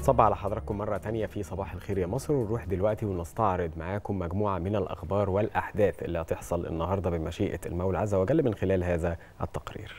بنصب على حضراتكم مرة تانية في صباح الخير يا مصر ونروح دلوقتي ونستعرض معاكم مجموعة من الأخبار والأحداث اللي هتحصل النهاردة بمشيئة المولى عز وجل من خلال هذا التقرير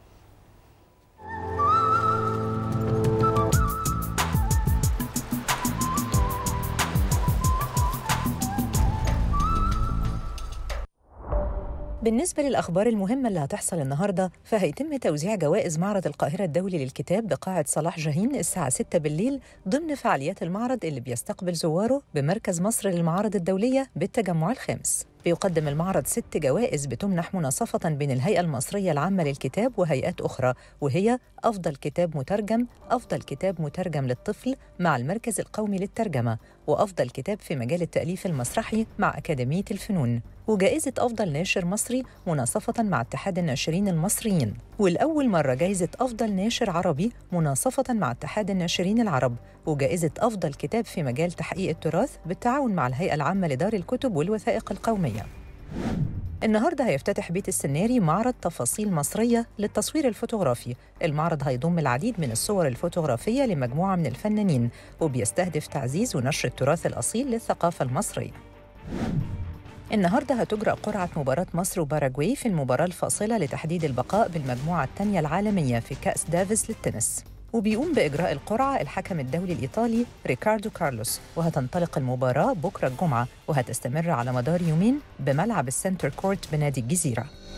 بالنسبة للأخبار المهمة اللي هتحصل النهاردة فهيتم توزيع جوائز معرض القاهرة الدولي للكتاب بقاعة صلاح جاهين الساعة 6 بالليل ضمن فعاليات المعرض اللي بيستقبل زواره بمركز مصر للمعارض الدولية بالتجمع الخامس بيقدم المعرض ست جوائز بتمنح مناصفة بين الهيئة المصرية العامة للكتاب وهيئات أخرى وهي أفضل كتاب مترجم، أفضل كتاب مترجم للطفل مع المركز القومي للترجمة، وأفضل كتاب في مجال التأليف المسرحي مع أكاديمية الفنون، وجائزة أفضل ناشر مصري مناصفة مع اتحاد الناشرين المصريين، والأول مرة جائزة أفضل ناشر عربي مناصفة مع اتحاد الناشرين العرب، وجائزة أفضل كتاب في مجال تحقيق التراث بالتعاون مع الهيئة العامة لدار الكتب والوثائق القومية. النهارده هيفتتح بيت السناري معرض تفاصيل مصرية للتصوير الفوتوغرافي المعرض هيضم العديد من الصور الفوتوغرافية لمجموعة من الفنانين وبيستهدف تعزيز ونشر التراث الأصيل للثقافة المصرية النهارده هتجرأ قرعة مباراة مصر وباراجواي في المباراة الفاصلة لتحديد البقاء بالمجموعة الثانية العالمية في كأس دافيس للتنس وبيقوم بإجراء القرعة الحكم الدولي الإيطالي ريكاردو كارلوس وهتنطلق المباراة بكرة الجمعة وهتستمر على مدار يومين بملعب السنتر كورت بنادي الجزيرة